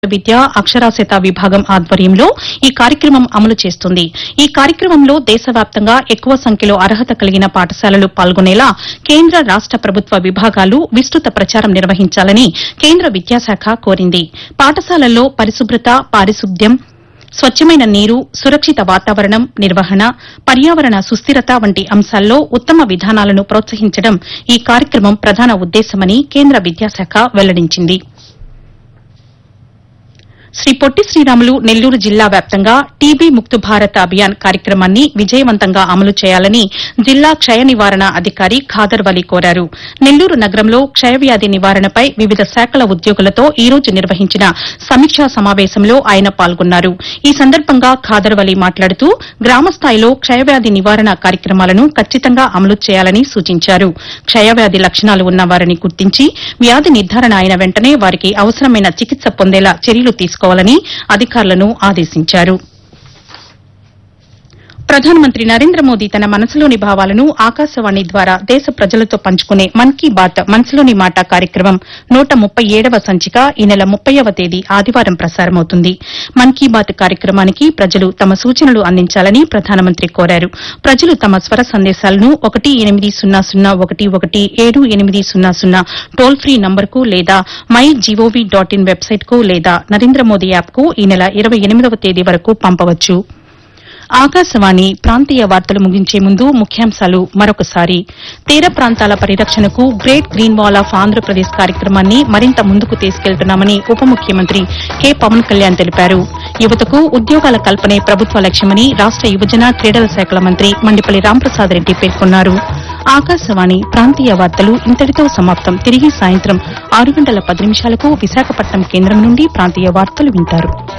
విద్య అక్షరాస్యత విభాగం ఆధ్వర్యంలో ఈ కార్యక్రమం అమలు చేస్తుంది ఈ కార్యక్రమంలో దేశవ్యాప్తంగా ఎక్కువ సంఖ్యలో అర్హత కలిగిన పాఠశాలలు పాల్గొనేలా కేంద్ర రాష్ట ప్రభుత్వ విభాగాలు విస్తృత ప్రచారం నిర్వహించాలని కేంద్ర విద్యాశాఖ కోరింది పాఠశాలల్లో పరిశుభ్రత పారిశుద్ధ్యం స్వచ్ఛమైన నీరు సురక్షిత వాతావరణం నిర్వహణ పర్యావరణ సుస్థిరత వంటి అంశాల్లో ఉత్తమ విధానాలను ప్రోత్సహించడం ఈ కార్యక్రమం ప్రధాన ఉద్దేశమని కేంద్ర విద్యాశాఖ వెల్లడించింది శ్రీ పొట్టి శ్రీరాములు నెల్లూరు జిల్లా వ్యాప్తంగా టీబీ ముక్తు భారత్ అభియాన్ కార్యక్రమాన్ని విజయవంతంగా అమలు చేయాలని జిల్లా క్షయ నివారణ అధికారి ఖాదర్ వలి కోరారు నెల్లూరు నగరంలో క్షయవ్యాధి నివారణపై వివిధ శాఖల ఉద్యోగులతో ఈ రోజు నిర్వహించిన సమీక్షా సమావేశంలో ఆయన పాల్గొన్నారు ఈ సందర్భంగా ఖాదర్ వలి మాట్లాడుతూ గ్రామస్థాయిలో క్షయవ్యాధి నివారణ కార్యక్రమాలను ఖచ్చితంగా అమలు చేయాలని సూచించారు క్షయవ్యాధి లక్షణాలు ఉన్న వారిని గుర్తించి వ్యాధి నిర్ధారణ అయిన వెంటనే వారికి అవసరమైన చికిత్స పొందేలా చర్యలు తీసుకోవాలని అధికారులను ఆదేశించారు ప్రధానమంత్రి నరేంద్ర మోదీ తన మనసులోని భావాలను ఆకాశవాణి ద్వారా దేశ ప్రజలతో పంచుకునే మన్ కీ బాత్ మనసులోని మాట కార్యక్రమం నూట ముప్పై ఏడవ సంచిక ఈ నెల ముప్పైవ తేదీ ఆదివారం ప్రసారమవుతుంది మన్ కీ బాత్ కార్యక్రమానికి ప్రజలు తమ సూచనలు అందించాలని ప్రధానమంత్రి కోరారు ప్రజలు తమ స్వర సందేశాలను ఒకటి ఎనిమిది సున్నా సున్నా ఒకటి ఒకటి ఏడు ఎనిమిది సున్నా సున్నా టోల్ ఫ్రీ నంబర్కు లేదా మై జీఓవీ డాట్ ఇన్ వెబ్సైట్కు లేదా నరేంద్ర మోదీ యాప్కు ఈ నెల ఇరవై ఎనిమిదవ తేదీ వరకు పంపవచ్చు ఆకాశవాణి ప్రాంతీయ వార్తలు ముగించే ముందు ముఖ్యాంశాలు మరొకసారి తీర ప్రాంతాల పరిరక్షణకు great green wall of Andhra Pradesh కార్యక్రమాన్ని మరింత ముందుకు తీసుకెళ్తున్నామని ఉప ముఖ్యమంత్రి కె పవన్ కళ్యాణ్ తెలిపారు యువతకు ఉద్యోగాల కల్పనే ప్రభుత్వ లక్ష్యమని రాష్ట యువజన క్రీడల శాఖల మంత్రి మండిపల్లి రాంప్రసాద్ రెడ్డి పేర్కొన్నారు ఆకాశవాణి ప్రాంతీయ వార్తలు ఇంతటితో సమాప్తం తిరిగి సాయంత్రం ఆరు గంటల పది నిమిషాలకు విశాఖపట్నం కేంద్రం నుండి ప్రాంతీయ వార్తలు వింటారు